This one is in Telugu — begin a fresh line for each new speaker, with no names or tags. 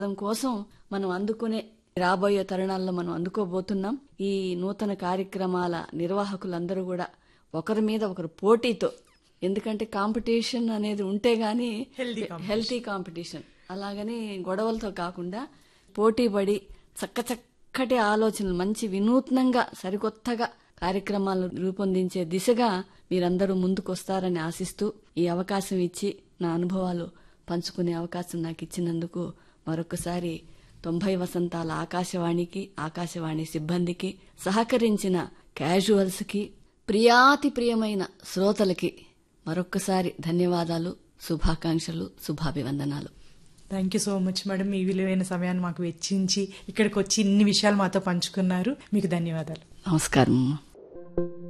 దాని కోసం మనం అందుకునే రాబోయే తరుణాల్లో మనం అందుకోబోతున్నాం ఈ నూతన కార్యక్రమాల నిర్వాహకులందరూ కూడా ఒకరి మీద ఒకరు పోటీతో ఎందుకంటే కాంపిటీషన్ అనేది ఉంటే గానీ
Healthy
హెల్తీ కాంపిటీషన్ అలాగని గొడవలతో కాకుండా పోటీ పడి చక్క చక్కటి ఆలోచనలు మంచి వినూత్నంగా సరికొత్తగా కార్యక్రమాలను రూపొందించే దిశగా మీరందరూ ముందుకొస్తారని ఆశిస్తూ ఈ అవకాశం ఇచ్చి నా అనుభవాలు పంచుకునే అవకాశం నాకు ఇచ్చినందుకు మరొకసారి తొంభై వసంతాల ఆకాశవాణికి ఆకాశవాణి సిబ్బందికి సహకరించిన క్యాజువల్స్ కి ప్రియాతి ప్రియమైన శ్రోతలకి మరొక్కసారి ధన్యవాదాలు శుభాకాంక్షలు శుభాభివందనాలు
thank you so much madam మీ విలువైన సమయాన్ని మాకు వెచ్చించి ఇక్కడికి వచ్చి ఇన్ని విషయాలు మాతో పంచుకున్నారు మీకు ధన్యవాదాలు
నమస్కారం